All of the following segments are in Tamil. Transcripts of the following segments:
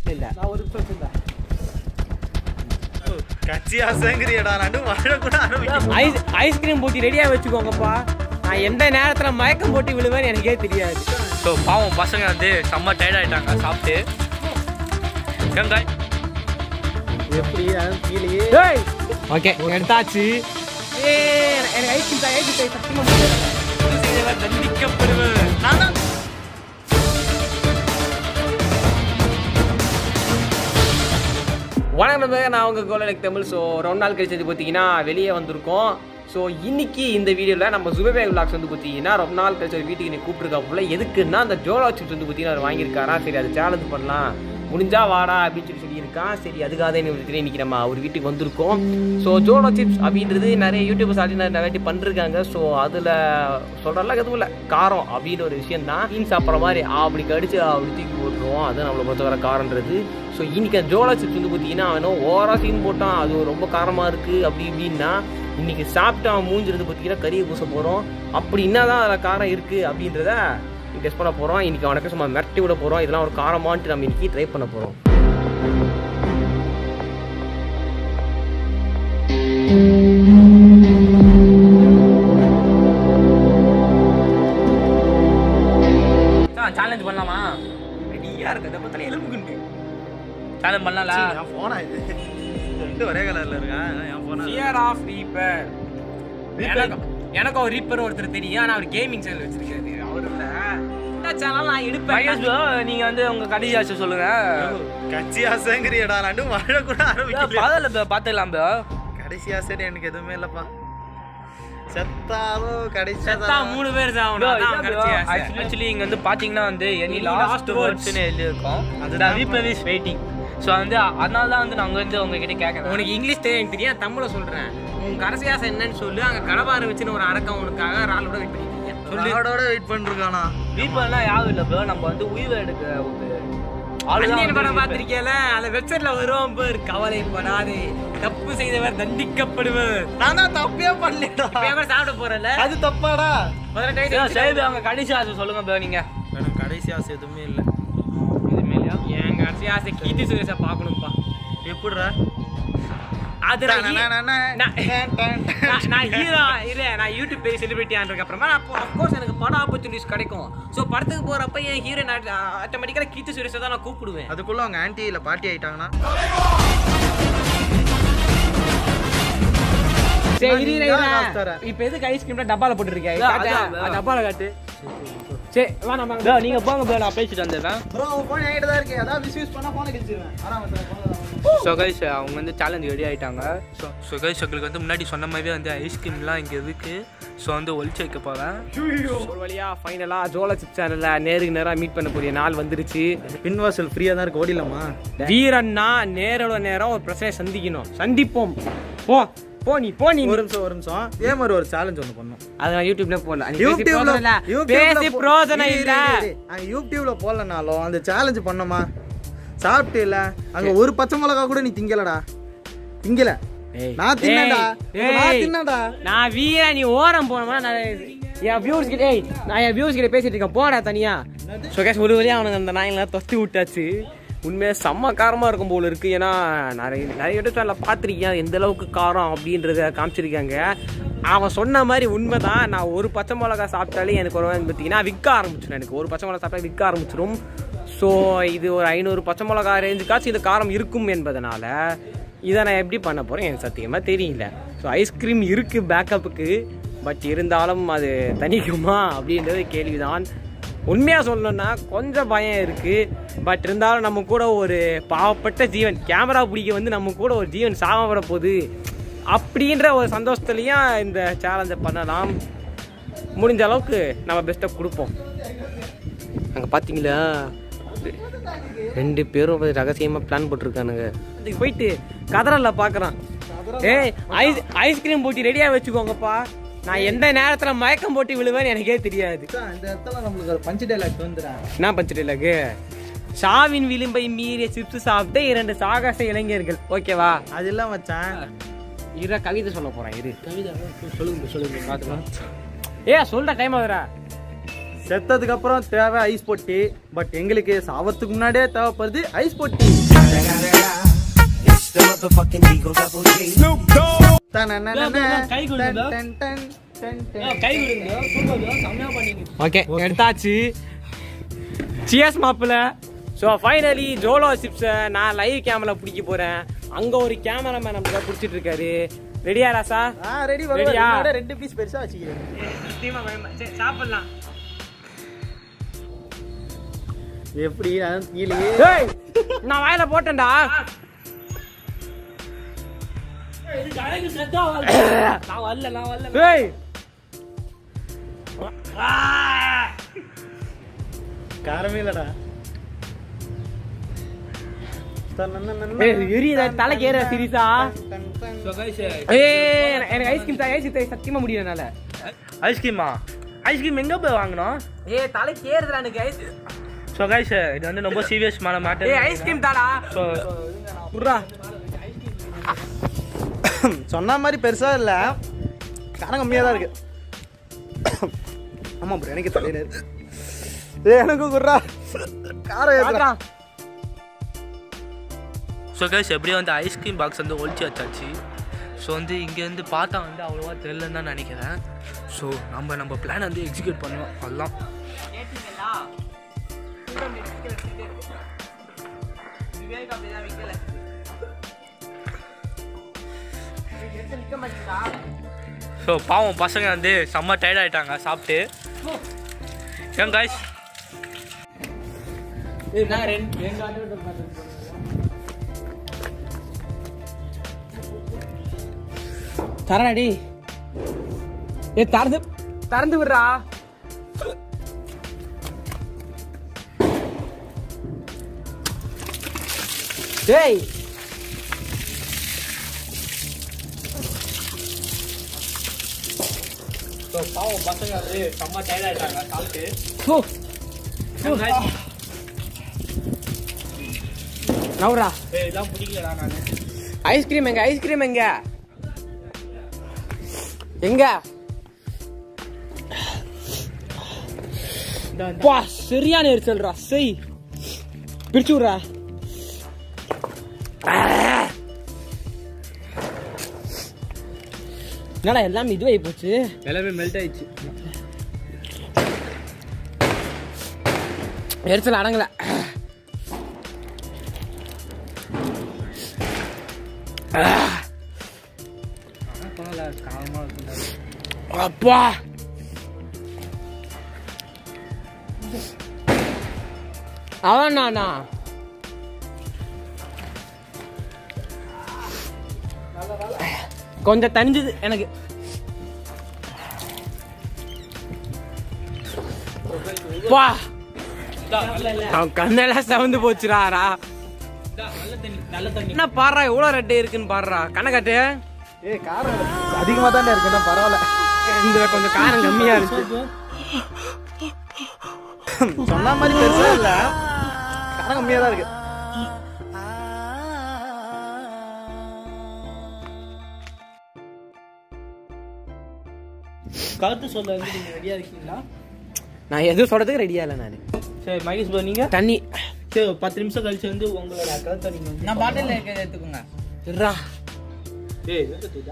இல்ல நான் ஒரு நிமிஷம் வச்சிருந்தேன் கட்சி ஆசைங்கிறியடா நடு மழை கூட ஆரம்பிக்கும் ஐஸ் ஐஸ்கிரீம் போட்டி ரெடியா வச்சுக்கோங்கப்பா நான் எந்த நேரத்துல மயக்கம் போட்டு விழுவேன்னு எனக்கே தெரியாது ஸோ பாவம் பசங்க வந்து செம்ம டயர்ட் ஆயிட்டாங்க சாப்பிட்டு ஏங்க எப்படி அதான் கீழேயே ஓகே எடுத்தாச்சு ஏ எனக்கு ஐஸ்கிரீம் தான் ஐஸ்கிரீம் சத்தியமா முடியல. தண்டிக்கப்படுவேன் நான் தான் வணக்கம் நண்பர்களே, நான் உங்கள் கோலக் தமிழ் ஸோ ரெண்டு நாள் கழிச்சது பார்த்தீங்கன்னா வெளியே வந்திருக்கோம் ஸோ இன்னைக்கு இந்த வீடியோவில் நம்ம சுபபே விளாக்ஸ் வந்து பார்த்தீங்கன்னா ரொம்ப நாள் கழிச்சு ஒரு வீட்டுக்கு நீ கூப்பிட்டுருக்காப்புல எதுக்குன்னா அந்த ஜோலா சிப்ஸ் வந்து பார்த்தீங்கன்னா அவர் வாங்கியிருக்காரா சரி அது சேலஞ்ச் பண்ணலாம் முடிஞ்சா வாடா அப்படின்னு சொல்லி சொல்லியிருக்கான் சரி அதுக்காக தான் இன்னைக்கு இன்னைக்கு நம்ம அவர் வீட்டுக்கு வந்திருக்கோம் ஸோ ஜோலோ சிப்ஸ் அப்படின்றது நிறைய யூடியூபர்ஸ் ஆடி நிறைய வாட்டி பண்ணிருக்காங்க ஸோ அதில் சொல்கிறலாம் எதுவும் இல்லை காரம் அப்படின்ற ஒரு விஷயம் தான் மீன் சாப்பிட்ற மாதிரி அப்படி கடிச்சு அப்படி தூக்கி போட்டுருவோம் அது நம்மளை பொறுத்த வர காரன்றது ஸோ இன்னைக்கு அந்த ஜோலா சிப்ஸ் வந்து பார்த்தீங்கன்னா அவனும் ஓவரா சீன் போட்டான் அது ரொம்ப காரமாக இருக்குது அப்படி இப்படின்னா இன்னைக்கு சாப்பிட்டு அவன் மூஞ்சிருந்து பார்த்தீங்கன்னா கறியை பூச போகிறோம் அப்படி என்னதான் அதில் காரம் இருக்குது அப்படின்றத டெஸ்ட் பண்ண போகிறோம் இன்னைக்கு அவனுக்கு சும்மா மிரட்டி விட போகிறோம் இதெல்லாம் ஒரு காரமான்ட்டு நம்ம இன்னைக்கு ட்ரை பண்ண போகிறோம் சேலஞ்ச் பண்ணலாமா ரெடியாக இருக்கிறத பார்த்தா எலும்பு குண்டு சேலஞ்ச் பண்ணலாம்ல என் போனா இது ரெண்டு ஒரே கலர்ல இருக்கா என் போனா ஃபியர் ஆஃப் ரீப்பர் எனக்கு எனக்கு ஒரு ரீப்பர் ஒருத்தர் தெரியும் ஆனால் அவர் கேமிங் சேனல் வச்சிருக்காரு அவரோட இந்த சேனல் நான் எடுப்பேன் மகேஷ் bro, நீங்க வந்து உங்க கடைசி ஆசை சொல்லுங்க கட்சி ஆசைங்கிறியடா நடு மழை கூட ஆரம்பிக்கல பரவாயில்ல bro, பாத்துக்கலாம் bro. கடைசி ஆசை எனக்கு எதுவுமே இல்லப்பா செத்தாலும் கடைசி செத்தா மூணு பேர் bro, சாவணும் அதான் இல்ல bro, கடைசி ஆசை. actually- actually இங்க வந்து பாத்தீங்கன்னா வந்து any Any last last words னு எழுதியிருக்கோம். அதுதான் The reaper is waiting. So வந்து அதனால தான் வந்து நாங்க வந்து உங்ககிட்ட கேட்கறோம் உனக்கு இங்கிலீஷ் தெரியும் எனக்கு தெரியும் தமிழ்ல சொல்றேன் உன் கடைசி ஆசை என்னன்னு சொல்லு அங்க கடபார வச்சுன்னு ஒரு அரக்கம் உனக்காக ராளோட வெயிட் பண்ணிருக்கீங்க சொல்லு நாடோட வெயிட் பண்ணிருக்கானா ரீப்பர்லாம் யாரும் இல்ல ப்ரோ நம்ம வந்து உயிர் எடுக்க ஒரு ஆளுதான் அந்நியன் வந்து படம் reaper. பார்த்திருக்கேல அந்த வெப்சைட்ல வருவோம் பேர் கவலைப்படாதே தப்பு செய்தவர் தண்டிக்கப்படுவர் நான் தான் தப்பே பண்ணலடா பேப்பர் சாப்பிட போறல அது தப்பாடா பதினெட்டு சரி, வயசு சரி bro, உங்க கடைசி ஆசை சொல்லுங்க ப்ரோ நீங்க எனக்கு கடைசி ஆசை எதுவுமே இல்லை எதுவுமே இல்லையா என் கடைசி ஆசை கீர்த்தி சுரேஷை பார்க்கணும்ப்பா எப்படிடா அது நான் ஹீ- நான் நான் ஹீரோ இல்ல நான் யூடியூப் பெரிய செலிபிரிட்டி ஆனதுக்கு அப்புறமா அப்போ அஃப்கோர்ஸ் எனக்கு படம் ஆப்பர்ச்சுனிட்டிஸ் கிடைக்கும் ஸோ படத்துக்கு போறப்ப என் ஹீரோ ஆட்டோமேட்டிக்கா கீர்த்தி சுரேஷை தான் நான் கூப்பிடுவேன் அதுக்குள்ள அவங்க ஆன்டி இல்ல பாட்டி ஆயிட்டாங்கன்னா சரி நான் இரு, நீ இரு, தான் இரு. காசு தரேன். இப்ப எதுக்கு ஐஸ்கிரீம்ல டப்பால போட்டுருக்கேன் அதான், அதான், அதான். டப்பால காட்டு சரி வா நம்ம ப்ரோ நீங்க போங்க ப்ரோ நான் பேசிட்டு வந்துடுறேன் ப்ரோ உன் ஃபோன் என்கிட்ட தான் இருக்கு அதான் மிஸ்யூஸ் பண்ணா ஃபோனை கிழிச்சிருவேன் ஆனா ஸோ கைஸ் அவங்க வந்து சேலஞ்ச் ரெடி ஆயிட்டாங்க ஸோ ஸோ கைஸ் உங்களுக்கு வந்து முன்னாடி சொன்ன மாதிரியே வந்து ஐஸ்கிரீம்லாம் இங்கே இருக்கு ஸோ வந்து ஒழிச்சு வைக்க போகிறேன் ஒரு வழியா ஃபைனலா ஜோலா சிப் சேனல்ல நேருக்கு நேரா மீட் பண்ண கூடிய நாள் வந்துருச்சு பின்வாசல் ஃப்ரீயா தான் இருக்கு ஓடிடலாமா வீரன்னா நேரோட நேரம் ஒரு பிரச்சனையை சந்திக்கணும் சந்திப்போம் போ போ நீ போ நீ ஒரு நிமிஷம் ஒரு நிமிஷம் இதே மாதிரி ஒரு சேலஞ்ச் ஒன்று பண்ணோம் அது நான் யூடியூப்ல போடல நீ பேசி யூடியூப்ல பிரோஜனம் இல்ல. யூடியூப்ல பேசி போ- பிரோஜனம் இரு, இல்ல இரு, இரு. அங்க யூடியூப்ல போடலனாலும் அந்த சேலஞ்ச் பண்ணோமா சாப்பிட்டு இல்ல அங்க ஒரு பச்சை மிளகா கூட நீ திங்கலடா திங்கல ஏய், நான் தின்னடா ஏய், நான் ஏய். தின்னடா நான் வீர நீ ஓரம் போனோம்னா நான் என் வியூஸ் கிட்ட ஏய் நான் என் வியூஸ் கிட்ட பேசிட்டு இருக்கேன் போடா தனியா ஸோ கேஸ் ஒரு வழியா அவனுக்கு அந்த நாயெல்லாம் தொத்தி விட்டாச்சு உண்மையாக செம்ம காரமாக இருக்கும் போல இருக்கு ஏன்னா நிறைய நிறைய யூடியூப் பார்த்துருக்கேன் எந்த அளவுக்கு காரம் அப்படின்றத காமிச்சிருக்காங்க அவன் சொன்ன மாதிரி உண்மை தான் நான் ஒரு பச்சை மிளகா சாப்பிட்டாலே எனக்கு ஒரு பார்த்தீங்கன்னா விற்க ஆரம்பிச்சிடும் எனக்கு ஒரு பச்சை மிளகா சாப்பிட்டா விற்க ஆரம்பிச்சிடும் ஸோ இது ஒரு ஐநூறு பச்சை மிளகா ரேஞ்சுக்காச்சும் இது காரம் இருக்கும் என்பதனால இதை நான் எப்படி பண்ண போகிறேன் எனக்கு சத்தியமாக தெரியல ஸோ ஐஸ்கிரீம் இருக்குது பேக்கப்புக்கு பட் இருந்தாலும் அது தணிக்குமா அப்படின்றது கேள்விதான் உண்மையாக சொல்லணும்னா கொஞ்சம் பயம் இருக்குது பட் இருந்தாலும் நம்ம கூட ஒரு பாவப்பட்ட ஜீவன் கேமரா பிடிக்க வந்து நம்ம கூட ஒரு ஜீவன் சாம வர போகுது அப்படின்ற ஒரு சந்தோஷத்துலையும் இந்த சேலஞ்சை பண்ணலாம் முடிஞ்ச அளவுக்கு நம்ம பெஸ்ட்டை கொடுப்போம் அங்கே பார்த்தீங்களா ரெண்டு பேரும் ரகசியமாக பிளான் போட்டிருக்கானுங்க அதுக்கு போயிட்டு கதறல்ல பார்க்குறான் ஏய் ஐஸ் ஐஸ்கிரீம் போட்டி ரெடியாக வச்சுக்கோங்கப்பா நான் எந்த நேரத்தில் மயக்கம் போட்டு விழுவேன்னு எனக்கே தெரியாது இந்த இடத்துல நம்மளுக்கு ஒரு பஞ்சு டைலாக் வந்துடா என்ன பஞ்சிட்டு இல்லக்கு ஷாவின் விளிம்பை மீறிய சிப்ஸ் சாப்பிட்ட இரண்டு சாகச இளைஞர்கள் ஓகேவா அது இல்லாம மச்சான் இரு கவிதை சொல்ல போறேன் இரு கவிதை சொல்லுங்க சொல்லுங்க பாத்துக்கலாம் ஏ சொல்ற டைம் ஆகுறா செத்ததுக்கு அப்புறம் தேவை ஐஸ் பொட்டி பட் எங்களுக்கு சாவத்துக்கு முன்னாடியே தேவைப்படுது ஐஸ் பொட்டி தனனனன, கை கொடுங்க. டன், டன், டன், டன். கை விடுங்க சூப்பர் செம்மையா பண்ணீங்க ஓகே எடுத்தாச்சு சியர்ஸ் மாப்பிள்ள ஸோ ஃபைனலி ஜோலோ சிப்ஸை நான் லைவ் கேமரா பிடிக்க போகிறேன் அங்கே ஒரு கேமராமேன் நம்மளுக்கு பிடிச்சிட்டு இருக்காரு ரெடியா ராசா ஆ ரெடி ரெடியா? வரும் ரெண்டு பீஸ் பெருசா வச்சுக்கிறேன் சாப்பிடலாம் எப்படி நான் கீழே ஏய் நான் வாயில போட்டேன்டா இதுக்கு அழகு செத்தா நான் வரல நான் வரல ஏய் காரமே இல்லடா தனனனன. ஏய் எரியுதா தலைக்கு ஏற சீரியஸா டன், டன். ஸோ கைஸ் ஏய் எனக்கு- எனக்கு ஐஸ்கிரீம் தான் ஐஸ்கிரீம் சத்தியமா முடியல என்னால ஐஸ்கிரீமா ஐஸ்கிரீம் எங்கே போய் வாங்கினோம் ஏய் தலைக்கு ஏறுதுடா எனக்கு ஐஸ் ஸோ கைஸ் இது வந்து ரொம்ப சீரியஸ்மான மேட்டர் ஏய் ஐஸ்கிரீம் தாடா ஸோ புர்ரா சொன்ன மாதிரி பெருசா இல்ல காரம் கம்மியா தான் இருக்கு ஆமா ப்ரோ எனக்கு தலையில இருக்கு ஏய் எனக்கும் குர்ரா காரம் ஏத்துறா பாக்குறா ஸோ கைஸ் எப்படியோ வந்து ஐஸ்கிரீம் பாக்ஸ் வந்து ஒழிச்சு வச்சாச்சு ஸோ வந்து இங்கேருந்து பார்த்தா வந்து அவ்வளோவா தெரிலன்னு தான் நினைக்கிறேன் ஸோ நம்ம நம்ம பிளான் வந்து எக்ஸிக்யூட் பண்ணுவோம் அதெல்லாம் ஸோ பாவம் பசங்க வந்து செம்ம டயர்ட் ஆயிட்டாங்க சாப்பிட்டு ஏன் காய்ஸ் நான் ரெண்டு ரெண்டு ஆண்டு தரடி ஏ திறந்து திறந்து விடுறா டேய் ஸோ பாவம் பசங்க வந்து செம்ம டயர்ட் ஆயிட்டாங்க சாப்பிட்டு ஓ ஏன் guys? நவுரா ஏய் இதெல்லாம் பிடிக்கலடா நான் ஐஸ்கிரீம் எங்க ஐஸ்கிரீம் எங்க எங்க பா சரியான எரிச்சல்ரா செய் பிரிச்சு விட்றா என்னடா எல்லாம் இதுவாகி போச்சு எல்லாமே மெல்ட் ஆயிடுச்சு எரிச்சல் அடங்கல காலமாக இருக்குண்டா அப்பா அவன் நானா கொஞ்சம் தனிஞ்சது எனக்கு வா அவன் கண்ணெல்லாம் செவந்து போச்சுடாரா நல்ல தண்ணி நல்ல தண்ணி என்ன பாடுறா எவ்வளோ ரெட்டு இருக்குன்னு பாடுறா கணக்காட்டு ஏய் காரம் அதிகமா தான் இருக்குன்னா பரவாயில்ல இந்த கொஞ்சம் காரம் கம்மியா இருக்கு சொன்ன மாதிரி பெருசா இல்ல காரம் கம்மியா தான் இருக்கு கருத்து சொல்ல வந்து நீங்க ரெடியா இருக்கீங்களா நான் எதுவும் சொல்றதுக்கு ரெடியா இல்லை நான் சரி மகேஷ் ப்ரோ நீங்க தண்ணி சரி ஒரு பத்து நிமிஷம் கழிச்சு வந்து உங்களோட கருத்தை நீங்க வந்து நான் பாட்டில் இருக்கிறத எடுத்துக்கோங்க இருடா. ஏய் எடுத்துட்டா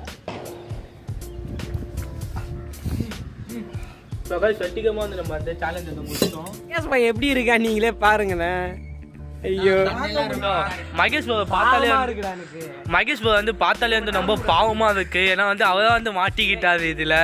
ஸோ guys, வெட்டிகமா வந்து நம்ம அந்த சேலஞ்ச் வந்து முடிச்சோம் மகேஷ் பாய் எப்படி இருக்கா நீங்களே பாருங்களேன் ஐயோ மகேஷ் பாபு பார்த்தாலே பாவமா வந்து- இருக்குடா எனக்கு மகேஷ் பாபு வந்து பார்த்தாலே வந்து ரொம்ப பாவமா இருக்கு ஏன்னா வந்து அவர் வந்து மாட்டிக்கிட்டாரு இதுல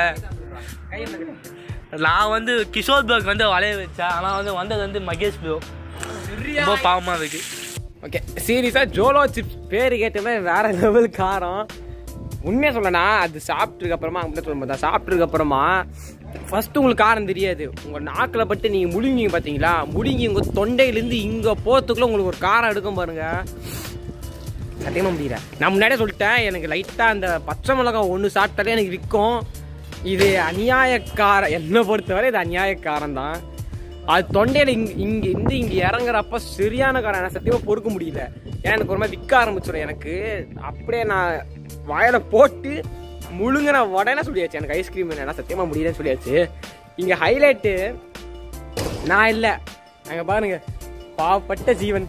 நான் வந்து கிஷோர் பர்க் வந்து வளைய வச்சேன் ஆனா வந்து வந்தது வந்து மகேஷ் ப்ரோ ரொம்ப பாவமா இருக்கு ஓகே சீரியஸா ஜோலோ சிப்ஸ் பேரு கேட்டமே வேற லெவல் காரம் உண்மையா சொல்லனா அது சாப்பிட்டதுக்கு அப்புறமா அப்படியே சொல்ல மாட்டா சாப்பிட்டதுக்கு அப்புறமா ஃபர்ஸ்ட் உங்களுக்கு காரம் தெரியாது உங்க நாக்கில் பட்டு நீங்க முழுங்கிங்க பாத்தீங்களா முழுங்கி உங்க தொண்டையிலேருந்து இங்க போறதுக்குள்ள உங்களுக்கு ஒரு காரம் எடுக்கும் பாருங்க சத்தியமா முடியல நான் முன்னாடியே சொல்லிட்டேன் எனக்கு லைட்டா அந்த பச்சை மிளகாய் ஒன்று சாப்பிட்டாலே எனக்கு விற்கும் இது அநியாயக்காரம் என்னை பொறுத்தவரை இது அநியாயக்காரம் தான் அது தொண்டையில இங்க இங்க இருந்து இங்க இறங்குறப்ப சரியான காரம் எனக்கு சத்தியமா பொறுக்க முடியல ஏன்னா எனக்கு ஒரு மாதிரி விற்க ஆரம்பிச்சிடும் எனக்கு அப்படியே நான் வாயில போட்டு முழுங்கின உடனே சொல்லியாச்சு எனக்கு ஐஸ்கிரீம் வேணும் சத்தியமா முடியலன்னு சொல்லியாச்சு இங்க ஹைலைட்டு நான் இல்ல அங்க பாருங்க பாவப்பட்ட ஜீவன்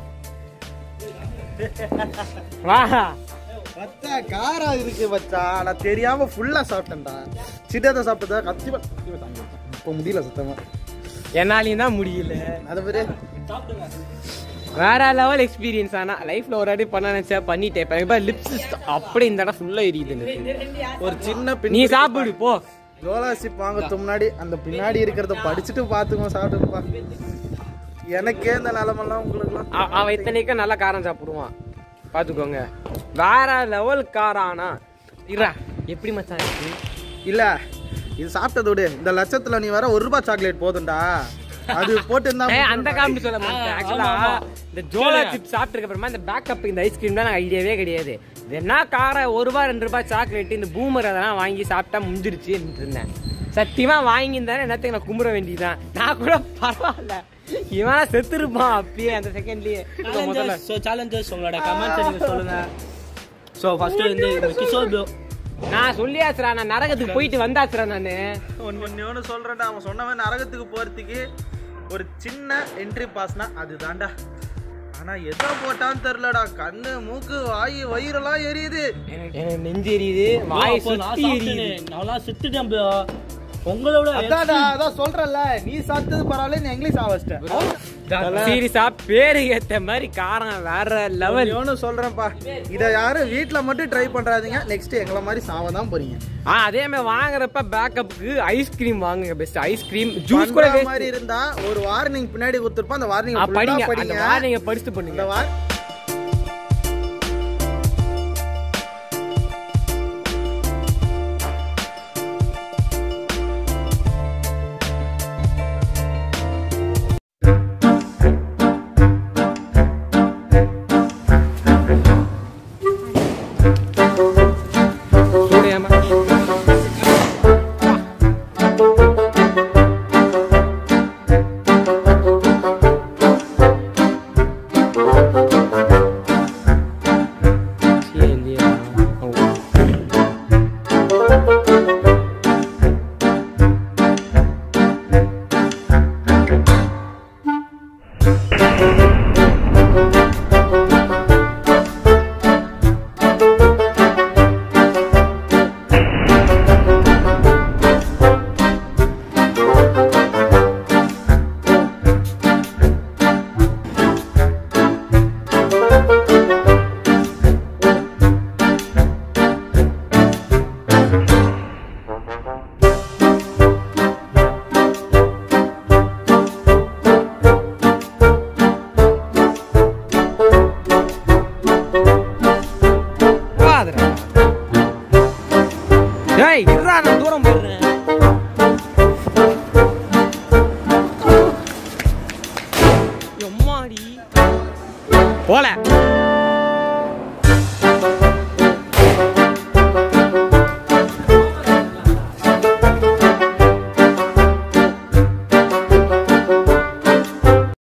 வா பச்சா காரா இருக்கு பச்சா நான் தெரியாம ஃபுல்லா சாப்பிட்டேன்டா சின்னதை சாப்பிட்டதா கத்தி இப்போ முடியல சுத்தமா என்னாலையும் தான் முடியல அது பேரு வேற லெவல் எக்ஸ்பீரியன்ஸ் ஆனா லைஃப்ல ஒரு வாட்டி பண்ண நினைச்சா பண்ணிட்டேன் இப்ப எனக்கு லிப்ஸ் அப்படி இந்த இடம் ஃபுல்லா எரியுது எனக்கு ஒரு சின்ன நீ சாப்பிடு போ ஜோலாசிப் வாங்கறதுக்கு முன்னாடி அந்த பின்னாடி இருக்கிறத படிச்சுட்டு பாத்துக்கோ சாப்பிட்டுப்பா எனக்கே இந்த நிலமெல்லாம் உங்களுக்குலாம் அ- அவன் இத்தனைக்கும் நல்லா காரம் சாப்பிடுவான் பாத்துக்கோங்க வேற லெவல் காரானா இரா எப்படி மச்சான் இருக்கு இல்ல இது சாப்பிட்டது விடு இந்த லட்சத்துல நீ வர ஒரு ரூபாய் சாக்லேட் போதும்டா அது போட்டு இருந்தா ஏய், அந்த காமெடி சொல்ல மாட்டேன் ஆக்சுவலா இந்த ஜோலா சிப் சாப்பிட்டு அப்புறமா இந்த பேக்கப் இந்த ஐஸ்கிரீம் தான் எனக்கு ஐடியாவே கிடையாது இது என்ன காரம் ஒரு ரூபாய் ரெண்டு ரூபாய் சாக்லேட் இந்த பூமர் அதெல்லாம் வாங்கி சாப்பிட்டா முடிஞ்சிருச்சு இருந்தேன் சத்தியமா வாங்கியிருந்தானே என்னத்துக்கு நான் கும்பிட வேண்டியதுதான் நான் கூட பரவாயில்ல இவனா செத்துருப்பான் அப்பயே அந்த செகண்ட்லயே முதல்ல ஸோ சேலஞ்சர்ஸ் உங்களோட கமெண்ட்ஸ் நீங்கள் சொல்லுங்க ஸோ ஃபர்ஸ்ட் வந்து கிஷோர் ப்ரோ நான் சொல்லியாச்சுடா நான் நரகத்துக்கு போயிட்டு வந்தாச்சுடா நானு ஒன்னு ஒன்னு ஒன்று சொல்றேன்டா அவன் சொன்னவன் நரகத்துக்கு போறதுக்கு ஒரு சின்ன என்ட்ரி பாஸ்னா அது தாண்டா ஆனா எதை போட்டான்னு தெரிலடா கண்ணு மூக்கு வாய் வயிறெல்லாம் எரியுது எனக்கு நெஞ்சு எரியுது வாய் அப்போ நான் சுத்தி சாப்பிட்டேனே எரியுது நான்லாம் செத்துட்டேன் ப்ரோ உங்களோட அதான்டா அதான் சொல்றேன்ல நீ சாப்பிட்டது பரவாயில்ல நீ இங்கிலீஷ் ஆவச்சிட்ட சீரியஸா பேரு ஏத்த மாதிரி காரம் வேற லெவல் ஒன்று சொல்றேன்ப்பா இதை யாரும் வீட்ல மட்டும் ட்ரை பண்றாதீங்க நெக்ஸ்ட் எங்களை மாதிரி சாவ தான் போறீங்க ஆ அதே மாதிரி வாங்குறப்ப பேக்கப்புக்கு ஐஸ்கிரீம் வாங்குங்க பெஸ்ட் ஐஸ்கிரீம் ஜூஸ் கூட பண்ற waste. மாதிரி இருந்தா ஒரு வார்னிங் பின்னாடி கொடுத்துருப்பா அந்த வார்னிங் ஆ, படிங்க அந்த படிங்க வார்னிங்க படிச்சுட்டு இந்த பண்ணுங்க வார் சூடையாம வாதுடா. டேய் இருடா நான் தூரம் போயிடுறேன் எம்மாடி போல